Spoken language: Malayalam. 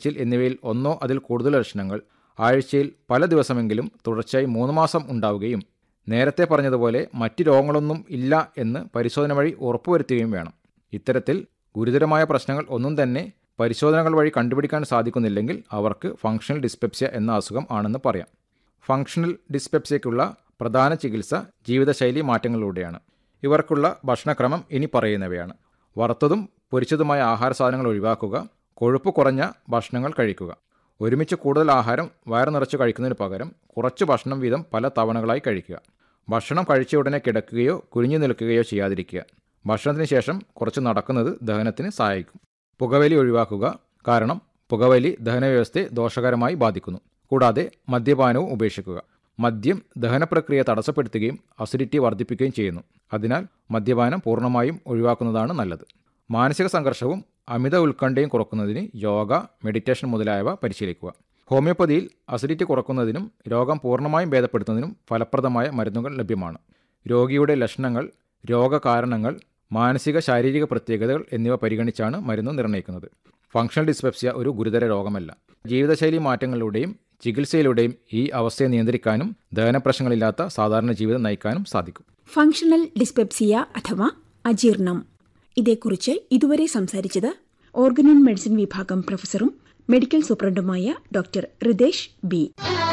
എരിച്ചിൽ എന്നിവയിൽ ഒന്നോ അതിൽ കൂടുതൽ ലക്ഷണങ്ങൾ ആഴ്ചയിൽ പല ദിവസമെങ്കിലും തുടർച്ചയായി മൂന്ന് മാസം ഉണ്ടാവുകയും നേരത്തെ പറഞ്ഞതുപോലെ മറ്റ് രോഗങ്ങളൊന്നും ഇല്ല എന്ന് പരിശോധന വഴി ഉറപ്പുവരുത്തുകയും വേണം ഇത്തരത്തിൽ ഗുരുതരമായ പ്രശ്നങ്ങൾ ഒന്നും തന്നെ പരിശോധനകൾ വഴി കണ്ടുപിടിക്കാൻ സാധിക്കുന്നില്ലെങ്കിൽ അവർക്ക് ഫങ്ഷണൽ ഡിസ്പെപ്സിയ എന്ന അസുഖം ആണെന്ന് പറയാം ഫങ്ഷണൽ ഡിസ്പെപ്സിയയ്ക്കുള്ള പ്രധാന ചികിത്സ ജീവിതശൈലി മാറ്റങ്ങളിലൂടെയാണ് ഇവർക്കുള്ള ഭക്ഷണക്രമം ഇനി പറയുന്നവയാണ് വറുത്തതും പൊരിച്ചതുമായ ആഹാര സാധനങ്ങൾ ഒഴിവാക്കുക കൊഴുപ്പ് കുറഞ്ഞ ഭക്ഷണങ്ങൾ കഴിക്കുക ഒരുമിച്ച് കൂടുതൽ ആഹാരം വയറ് നിറച്ച് കഴിക്കുന്നതിന് പകരം കുറച്ച് ഭക്ഷണം വീതം പല തവണകളായി കഴിക്കുക ഭക്ഷണം കഴിച്ച ഉടനെ കിടക്കുകയോ കുനിഞ്ഞു നിൽക്കുകയോ ചെയ്യാതിരിക്കുക ഭക്ഷണത്തിന് ശേഷം കുറച്ച് നടക്കുന്നത് ദഹനത്തിന് സഹായിക്കും പുകവലി ഒഴിവാക്കുക കാരണം പുകവലി ദഹനവ്യവസ്ഥയെ ദോഷകരമായി ബാധിക്കുന്നു കൂടാതെ മദ്യപാനവും ഉപേക്ഷിക്കുക മദ്യം ദഹനപ്രക്രിയ തടസ്സപ്പെടുത്തുകയും അസിഡിറ്റി വർദ്ധിപ്പിക്കുകയും ചെയ്യുന്നു അതിനാൽ മദ്യപാനം പൂർണ്ണമായും ഒഴിവാക്കുന്നതാണ് നല്ലത് മാനസിക സംഘർഷവും അമിത ഉത്കണ്ഠയും കുറക്കുന്നതിന് യോഗ മെഡിറ്റേഷൻ മുതലായവ പരിശീലിക്കുക ഹോമിയോപ്പതിയിൽ അസിഡിറ്റി കുറക്കുന്നതിനും രോഗം പൂർണ്ണമായും ഭേദപ്പെടുത്തുന്നതിനും ഫലപ്രദമായ മരുന്നുകൾ ലഭ്യമാണ് രോഗിയുടെ ലക്ഷണങ്ങൾ രോഗകാരണങ്ങൾ മാനസിക ശാരീരിക പ്രത്യേകതകൾ എന്നിവ പരിഗണിച്ചാണ് മരുന്ന് നിർണ്ണയിക്കുന്നത് ഫങ്ഷണൽ ഡിസ്പെപ്സിയ ഒരു ഗുരുതര രോഗമല്ല ജീവിതശൈലി മാറ്റങ്ങളിലൂടെയും ചികിത്സയിലൂടെയും ഈ അവസ്ഥയെ നിയന്ത്രിക്കാനും ദഹനപ്രശ്നങ്ങളില്ലാത്ത സാധാരണ ജീവിതം നയിക്കാനും സാധിക്കും ഫങ്ഷണൽ ഡിസ്പെപ്സിയ അഥവാ അജീർണം ഇതേക്കുറിച്ച് ഇതുവരെ സംസാരിച്ചത് ഓർഗനൻ മെഡിസിൻ വിഭാഗം പ്രൊഫസറും മെഡിക്കൽ സൂപ്രണ്ടുമായ ഡോക്ടർ റിതേഷ് ബി